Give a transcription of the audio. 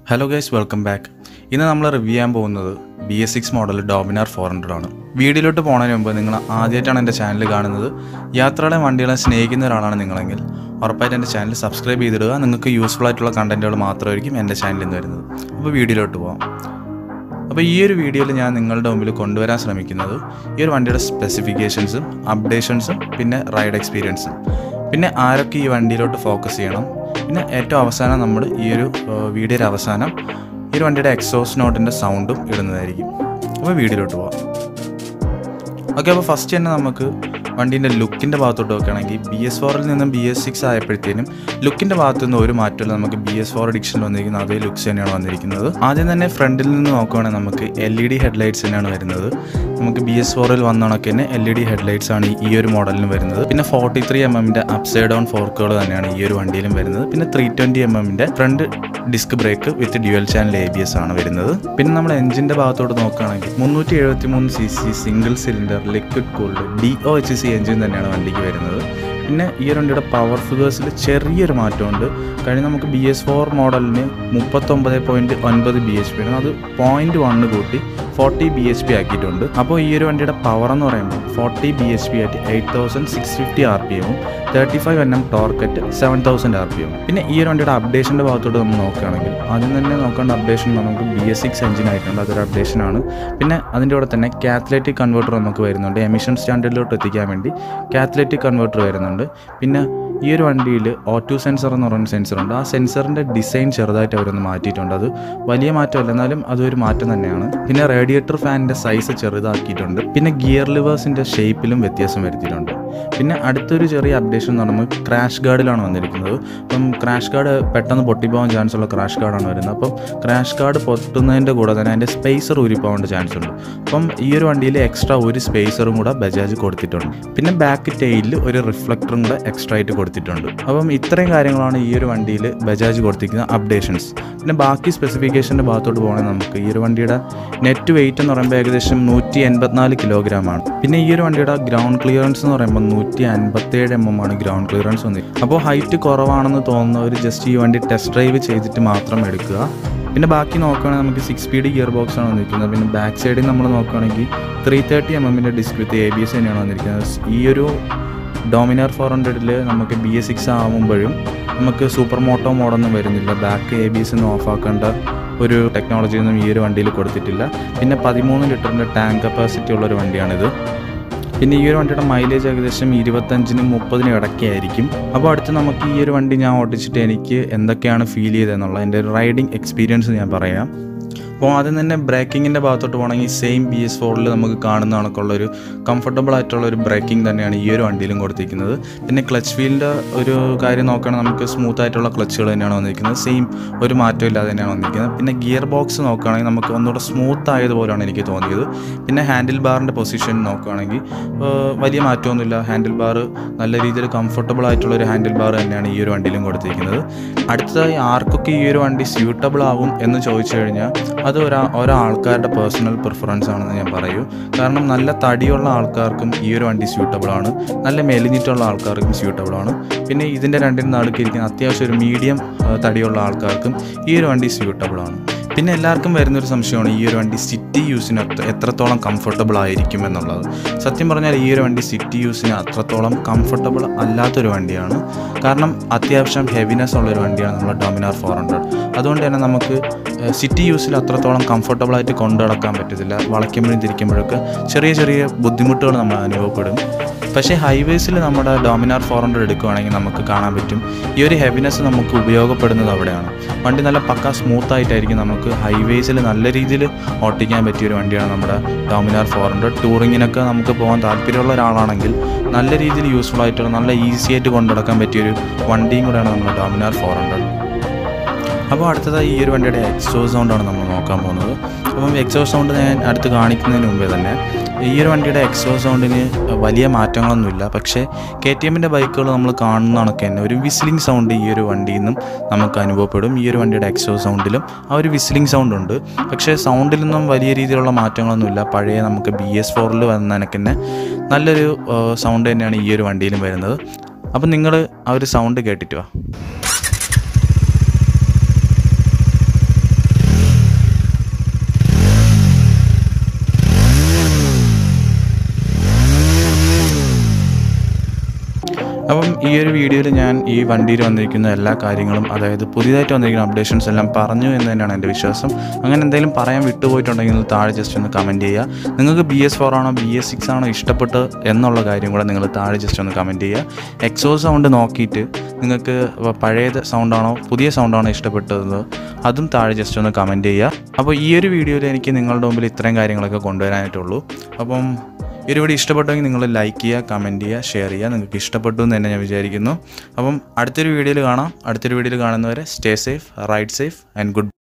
hello guys welcome back ഇന്ന് നമ്മൾ review ചെയ്യാൻ പോകുന്നത് B S six model Dominar four hundred ആണ് വീഡിയോയിലോട്ട് പോകുന്നതിന് മുമ്പ് നിങ്ങൾ ആദ്യമായിട്ടാണ് എൻ്റെ ചാനൽ കാണുന്നത് യാത്രകളെ വണ്ടികളെ സ്നേഹിക്കുന്ന ഒരാളാണ് നിങ്ങളെങ്കിൽ ഉറപ്പായിട്ട് എൻ്റെ ചാനൽ സബ്സ്ക്രൈബ് ചെയ്തിടുക നിങ്ങൾക്ക് യൂസ്ഫുൾ ആയിട്ടുള്ള കണ്ടൻറ്റുകൾ മാത്രമായിരിക്കും എൻ്റെ ചാനലിൽ നിന്ന് വരുന്നത് അപ്പോൾ വീഡിയോയിലോട്ട് പോകാം അപ്പോൾ ഈ ഒരു വീഡിയോയിൽ ഞാൻ നിങ്ങളുടെ മുമ്പിൽ കൊണ്ടുവരാൻ ശ്രമിക്കുന്നത് ഈ ഒരു വണ്ടിയുടെ സ്പെസിഫിക്കേഷൻസും അപ്ഡേഷൻസും പിന്നെ റൈഡ് എക്സ്പീരിയൻസും പിന്നെ ആരൊക്കെ ഈ വണ്ടിയിലോട്ട് ഫോക്കസ് ചെയ്യണം പിന്നെ ഏറ്റവും അവസാനം നമ്മൾ ഈ ഒരു ഏഹ്, വീഡിയോയുടെ അവസാനം ഈ ഒരു വണ്ടിയുടെ എക്സോസ് നോട്ടിൻ്റെ സൗണ്ടും ഇടുന്നതായിരിക്കും അപ്പോൾ വീഡിയോയിലോട്ട് പോവാം ഓക്കെ അപ്പോൾ ഫസ്റ്റ് തന്നെ നമുക്ക് വണ്ടീൻ്റെ ലുക്കിൻ്റെ ഭാഗത്തോട്ട് നോക്കുകയാണെങ്കിൽ ബി എസ് ഫോറിൽ നിന്നും ബി എസ് സിക്സ് ആയപ്പോഴത്തേനും ലുക്കിൻ്റെ ഭാഗത്തു നിന്ന് ഒരു മാറ്റമില്ല നമുക്ക് ബി എസ് ഫോർ എഡിഷനിൽ വന്നിരിക്കുന്ന അതേ ലുക്സ് തന്നെയാണ് വന്നിരിക്കുന്നത് ആദ്യം തന്നെ ഫ്രണ്ടിൽ നിന്ന് നോക്കുകയാണെങ്കിൽ നമുക്ക് എൽ ഇ ഡി ഹെഡ്ലൈറ്റ്സ് തന്നെയാണ് വരുന്നത് നമുക്ക് ബി എസ് ഫോറിൽ വന്ന കണക്ക് തന്നെ എൽ ഇ ഡി ഹെഡ്ലൈറ്റ്സ് ആണ് ഈ ഒരു മോഡലിന് വരുന്നത് പിന്നെ ഫോർട്ടി ത്രീ എം എമ്മിൻ്റെ അപ്സൈഡ് ഡൗൺ ഫോർക്കുകൾ തന്നെയാണ് ഈ ഒരു വണ്ടിയിലും വരുന്നത് പിന്നെ ത്രീ ട്വൻറ്റി എം എമ്മിൻ്റെ front disc brake with dual channel A B S ആണ് വരുന്നത് പിന്നെ നമ്മൾ എഞ്ചിൻ്റെ ഭാഗത്തോട്ട് നോക്കുകയാണെങ്കിൽ മുന്നൂറ്റി എഴുപത്തി മൂന്ന് C C single cylinder liquid cooled D O H C engine തന്നെയാണ് വണ്ടിക്ക് വരുന്നത് പിന്നെ ഈ ഒരു വണ്ടിയുടെ പവർ ഫിഗേഴ്സിൽ ചെറിയൊരു മാറ്റമുണ്ട് കഴിഞ്ഞ നമുക്ക് ബി എസ് ഫോർ മോഡലിന് മുപ്പത്തൊമ്പത് പോയിൻറ്റ് ഒൻപത് ബി എച്ച് പി ആണ് അത് പോയിൻറ്റ് വണ്ണ് കൂട്ടി ഫോർട്ടി ബി എച്ച് പി ആക്കിയിട്ടുണ്ട് അപ്പോൾ ഈ ഒരു വണ്ടിയുടെ പവർ എന്ന് പറയുമ്പോൾ ഫോർട്ടി ബി എച്ച് പി ആയിട്ട് eight thousand six fifty R P എമ്മും തേർട്ടി ഫൈവ് എൻ എം ടോർക്കറ്റ് seven thousand R P M പിന്നെ ഈ ഒരു വണ്ടിയുടെ അപ്ഡേഷൻ്റെ ഭാഗത്തോട്ട് നമ്മൾ നോക്കുകയാണെങ്കിൽ ആദ്യം തന്നെ നോക്കേണ്ട അപ്ഡേഷൻ നമുക്ക് ബി എസ് സിക്സ് എഞ്ചിൻ ആയിട്ടുണ്ട് അതൊരു അപ്ഡേഷനാണ് പിന്നെ അതിൻ്റെ കൂടെ തന്നെ കാത്തലറ്റിക് കൺവേർട്ടർ നമുക്ക് വരുന്നുണ്ട് എമിഷൻ സ്റ്റാൻഡേർഡിലോട്ട് എത്തിക്കാൻ വേണ്ടി കാത്തലറ്റിക് കൺവേർട്ടർ വരുന്നുണ്ട് പിന്നെ ഈ ഒരു വണ്ടിയിൽ ഓട്ടോ സെൻസർ എന്ന് പറയുന്ന സെൻസർ ഉണ്ട് ആ സെൻസറിൻ്റെ ഡിസൈൻ ചെറുതായിട്ട് അവരൊന്ന് മാറ്റിയിട്ടുണ്ട് അത് വലിയ മാറ്റമല്ല എന്നാലും അതൊരു മാറ്റം തന്നെയാണ് പിന്നെ റേഡിയേറ്റർ ഫാനിൻ്റെ സൈസ് ചെറുതാക്കിയിട്ടുണ്ട് പിന്നെ ഗിയർ ലിവേഴ്സിൻ്റെ ഷേപ്പിലും വ്യത്യാസം വരുത്തിയിട്ടുണ്ട് പിന്നെ അടുത്തൊരു ചെറിയ അപ്ഡേഷൻ എന്ന് പറയുമ്പോൾ ക്രാഷ് ഗാർഡിലാണ് വന്നിരിക്കുന്നത് അപ്പം ക്രാഷ് ഗാർഡ് പെട്ടെന്ന് പൊട്ടിപ്പോകാൻ ചാൻസ് ഉള്ള ക്രാഷ് ഗാർഡാണ് വരുന്നത് അപ്പം ക്രാഷ് ഗാർഡ് പൊട്ടുന്നതിൻ്റെ കൂടെ തന്നെ അതിൻ്റെ സ്പേസർ ഊരിപ്പോകാൻ ചാൻസ് ഉണ്ട് അപ്പം ഈ ഒരു വണ്ടിയിൽ എക്സ്ട്രാ ഒരു സ്പേസറും കൂടെ ബജാജ് കൊടുത്തിട്ടുണ്ട് പിന്നെ ബാക്ക് ടെയിലിൽ ഒരു റിഫ്ലക്ടറും കൂടെ എക്സ്ട്രാ ആയിട്ട് കൊടുത്തിട്ടുണ്ട് അപ്പം ഇത്രയും കാര്യങ്ങളാണ് ഈ ഒരു വണ്ടിയിൽ ബജാജ് കൊടുത്തിരിക്കുന്ന അപ്ഡേഷൻസ് പിന്നെ ബാക്കി സ്പെസിഫിക്കേഷൻ്റെ ഭാഗത്തോട്ട് പോകണമെങ്കിൽ നമുക്ക് ഈ ഒരു വണ്ടിയുടെ നെറ്റ് വെയിറ്റ് എന്ന് പറയുമ്പോൾ ഏകദേശം നൂറ്റി എൺപത്തിനാല് കിലോഗ്രാം ആണ് പിന്നെ ഈ ഒരു വണ്ടിയുടെ ഗ്രൗണ്ട് ക്ലിയറൻസ് എന്ന് പറയുമ്പോൾ നൂറ്റി അൻപത്തേഴ് എം എം ആണ് ഗ്രൗണ്ട് ക്ലിയറൻസ് വന്നിരിക്കുന്നത് അപ്പോൾ ഹൈറ്റ് കുറവാണെന്ന് തോന്നുന്നവർ ജസ്റ്റ് ഈ വണ്ടി ടെസ്റ്റ് ഡ്രൈവ് ചെയ്തിട്ട് മാത്രം എടുക്കുക പിന്നെ ബാക്കി നോക്കുകയാണെങ്കിൽ നമുക്ക് സിക്സ് സ്പീഡ് ഗിയർ ബോക്സ് ആണ് വന്നിരിക്കുന്നത് പിന്നെ ബാക്ക് സൈഡിൽ നമ്മൾ നോക്കുകയാണെങ്കിൽ ത്രീ തേർട്ടി എം എമ്മിൻ്റെ disc with A B S തന്നെയാണ് വന്നിരിക്കുന്നത് ഈ ഒരു ഡോമിനാർ ഫോർ ഹൺഡ്രഡിൽ നമുക്ക് ബി എസ് സിക്സ് ആകുമ്പോഴും നമുക്ക് സൂപ്പർ മോട്ടോ മോഡൊന്നും വരുന്നില്ല ബാക്ക് എ ബി എസ് ഒന്നും ഓഫാക്കേണ്ട ഒരു ടെക്നോളജി ഒന്നും ഈ ഒരു വണ്ടിയിൽ കൊടുത്തിട്ടില്ല പിന്നെ പതിമൂന്ന് ലിറ്ററിൻ്റെ ടാങ്ക് കപ്പാസിറ്റി ഉള്ള ഒരു വണ്ടിയാണിത് പിന്നെ ഈ ഒരു വണ്ടിയുടെ മൈലേജ് ഏകദേശം ഇരുപത്തഞ്ചിനും മുപ്പതിനും ഇടയ്ക്കായിരിക്കും അപ്പോൾ അടുത്ത് നമുക്ക് ഈ ഒരു വണ്ടി ഞാൻ ഓടിച്ചിട്ട് എനിക്ക് എന്തൊക്കെയാണ് ഫീൽ ചെയ്തതെന്നുള്ള എൻ്റെ റൈഡിങ് എക്സ്പീരിയൻസ് ഞാൻ പറയാം അപ്പോൾ ആദ്യം തന്നെ ബ്രേക്കിങ്ങിൻ്റെ ഭാഗത്തോട്ട് പോകണമെങ്കിൽ സെയിം ബി എസ് ഫോറിൽ നമുക്ക് കാണുന്ന കണക്കുള്ള ഒരു കംഫർട്ടബിൾ ആയിട്ടുള്ള ഒരു ബ്രേക്കിംഗ് തന്നെയാണ് ഈ ഒരു വണ്ടിയിലും കൊടുത്തിരിക്കുന്നത് പിന്നെ ക്ലച്ച് വീലിൻ്റെ ഒരു കാര്യം നോക്കുകയാണെങ്കിൽ നമുക്ക് സ്മൂത്ത് ആയിട്ടുള്ള ക്ലച്ചുകൾ തന്നെയാണ് വന്നിരിക്കുന്നത് സെയിം ഒരു മാറ്റം ഇല്ലാതെ തന്നെയാണ് വന്നിരിക്കുന്നത് പിന്നെ ഗിയർ ബോക്സ് നോക്കുകയാണെങ്കിൽ നമുക്ക് ഒന്നുകൂടെ സ്മൂത്ത് ആയതുപോലെയാണ് എനിക്ക് തോന്നിയത് പിന്നെ ഹാൻഡിൽ ബാറിൻ്റെ പൊസിഷൻ നോക്കുകയാണെങ്കിൽ ഏഹ്, വലിയ മാറ്റമൊന്നുമില്ല ഹാൻഡിൽ ബാർ നല്ല രീതിയിൽ കംഫർട്ടബിൾ ആയിട്ടുള്ള ഒരു ഹാൻഡിൽ ബാർ തന്നെയാണ് ഈ ഒരു വണ്ടിയിലും കൊടുത്തിരിക്കുന്നത് അടുത്തതായി ആർക്കൊക്കെ ഈ ഒരു വണ്ടി സ്യൂട്ടബിൾ ആവും എന്ന് ചോദിച്ചു കഴിഞ്ഞാൽ അത് ഒരാ ഓരോ ആൾക്കാരുടെ പേഴ്സണൽ പ്രിഫറൻസ് ആണെന്ന് ഞാൻ പറയൂ കാരണം നല്ല തടിയുള്ള ആൾക്കാർക്കും ഈ ഒരു വണ്ടി സ്യൂട്ടബിൾ ആണ് നല്ല മെലിഞ്ഞിട്ടുള്ള ആൾക്കാർക്കും സ്യൂട്ടബിൾ ആണ് പിന്നെ ഇതിൻ്റെ രണ്ടിനും നടുക്കിരിക്കുന്ന അത്യാവശ്യം ഒരു മീഡിയം തടിയുള്ള ആൾക്കാർക്കും ഈ ഒരു വണ്ടി സ്യൂട്ടബിൾ ആണ് പിന്നെ എല്ലാവർക്കും വരുന്നൊരു സംശയമാണ് ഈ ഒരു വണ്ടി സിറ്റി യൂസിന് എത്ര- എത്രത്തോളം കംഫർട്ടബിൾ ആയിരിക്കും എന്നുള്ളത് സത്യം പറഞ്ഞാൽ ഈ ഒരു വണ്ടി സിറ്റി യൂസിന് അത്രത്തോളം കംഫർട്ടബിൾ അല്ലാത്തൊരു വണ്ടിയാണ് കാരണം അത്യാവശ്യം ഹെവിനെസ് ഉള്ളൊരു വണ്ടിയാണ് നമ്മുടെ ഡൊമിനാർ ഫോർ ഹൺഡ്രഡ് അതുകൊണ്ട് തന്നെ നമുക്ക് സിറ്റി യൂസിൽ അത്രത്തോളം കംഫർട്ടബിൾ ആയിട്ട് കൊണ്ടു നടക്കാൻ പറ്റത്തില്ല വളയ്ക്കുമ്പോഴും തിരിക്കുമ്പോഴൊക്കെ ചെറിയ ചെറിയ ബുദ്ധിമുട്ടുകൾ നമ്മൾ അനുഭവപ്പെടും പക്ഷേ ഹൈവേസിൽ നമ്മുടെ ഡോമിനാർ ഫോർ ഹൺഡ്രഡ് എടുക്കുകയാണെങ്കിൽ നമുക്ക് കാണാൻ പറ്റും ഈ ഒരു ഹെവിനെസ് നമുക്ക് ഉപയോഗപ്പെടുന്നത് അവിടെയാണ് വണ്ടി നല്ല പക്ക സ്മൂത്ത് ആയിട്ടായിരിക്കും നമുക്ക് ഹൈവേസിൽ നല്ല രീതിയിൽ ഓട്ടിക്കാൻ പറ്റിയ ഒരു വണ്ടിയാണ് നമ്മുടെ ഡോമിനാർ ഫോർ ഹൺഡ്രഡ് ടൂറിങ്ങിനൊക്കെ നമുക്ക് പോകാൻ താല്പര്യമുള്ള ഒരാളാണെങ്കിൽ നല്ല രീതിയിൽ യൂസ്ഫുൾ ആയിട്ടുള്ള നല്ല ഈസി ആയിട്ട് കൊണ്ടുനടക്കാൻ പറ്റിയൊരു വണ്ടിയും കൂടെയാണ് നമ്മുടെ ഡോമിനാർ ഫോർ ഹൺഡ്രഡ് അപ്പോൾ അടുത്തതായി ഈ ഒരു വണ്ടിയുടെ എക്സോ സൗണ്ടാണ് നമ്മൾ നോക്കാൻ പോകുന്നത് അപ്പം എക്സോ സൗണ്ട് ഞാൻ അടുത്ത് കാണിക്കുന്നതിന് മുമ്പേ തന്നെ ഈ ഒരു വണ്ടിയുടെ എക്സോ സൗണ്ടിന് വലിയ മാറ്റങ്ങളൊന്നുമില്ല പക്ഷേ കെ ടി എമ്മിൻ്റെ ബൈക്കുകൾ നമ്മൾ കാണുന്ന കണക്ക് തന്നെ ഒരു വിസിലിംഗ് സൗണ്ട് ഈ ഒരു വണ്ടിയിൽ നിന്നും നമുക്ക് അനുഭവപ്പെടും ഈ ഒരു വണ്ടിയുടെ എക്സോ സൗണ്ടിലും ആ ഒരു വിസിലിംഗ് സൗണ്ട് ഉണ്ട് പക്ഷേ സൗണ്ടിലൊന്നും വലിയ രീതിയിലുള്ള മാറ്റങ്ങളൊന്നുമില്ല പഴയ നമുക്ക് ബി എസ് ഫോറിൽ വന്ന കണക്ക് തന്നെ നല്ലൊരു സൗണ്ട് തന്നെയാണ് ഈ ഒരു വണ്ടിയിലും വരുന്നത് അപ്പം നിങ്ങൾ ആ ഒരു സൗണ്ട് കേട്ടിട്ട് വാ അപ്പം ഈ ഒരു വീഡിയോയിൽ ഞാൻ ഈ വണ്ടിയിൽ വന്നിരിക്കുന്ന എല്ലാ കാര്യങ്ങളും അതായത് പുതിയതായിട്ട് വന്നിരിക്കുന്ന അപ്ഡേഷൻസ് എല്ലാം പറഞ്ഞു എന്ന് തന്നെയാണ് എൻ്റെ വിശ്വാസം അങ്ങനെ എന്തെങ്കിലും പറയാൻ വിട്ടുപോയിട്ടുണ്ടെങ്കിൽ ഒന്ന് താഴെ ജസ്റ്റ് ഒന്ന് കമൻറ്റ് ചെയ്യുക നിങ്ങൾക്ക് ബി എസ് ഫോർ ആണോ ബി എസ് സിക്സ് ആണോ ഇഷ്ടപ്പെട്ട് എന്നുള്ള കാര്യം കൂടെ നിങ്ങൾ താഴെ ജസ്റ്റ് ഒന്ന് കമൻറ്റ് ചെയ്യുക എക്സോ സൗണ്ട് നോക്കിയിട്ട് നിങ്ങൾക്ക് പഴയ സൗണ്ടാണോ പുതിയ സൗണ്ടാണോ ഇഷ്ടപ്പെട്ടത് അതും താഴെ ജസ്റ്റ് ഒന്ന് കമൻറ്റ് ചെയ്യുക അപ്പോൾ ഈ ഒരു വീഡിയോയിൽ എനിക്ക് നിങ്ങളുടെ മുമ്പിൽ ഇത്രയും കാര്യങ്ങളൊക്കെ കൊണ്ടുവരാനായിട്ടുള്ളൂ അപ്പം ഈ ഒരു വീഡിയോ ഇഷ്ടപ്പെട്ടെങ്കിൽ നിങ്ങൾ ലൈക്ക് ചെയ്യുക കമൻറ്റ് ചെയ്യുക ഷെയർ ചെയ്യുക നിങ്ങൾക്ക് ഇഷ്ടപ്പെട്ടു എന്ന് തന്നെ ഞാൻ വിചാരിക്കുന്നു അപ്പം അടുത്തൊരു വീഡിയോയിൽ കാണാം അടുത്തൊരു വീഡിയോയിൽ കാണുന്നവരെ stay safe ride safe and good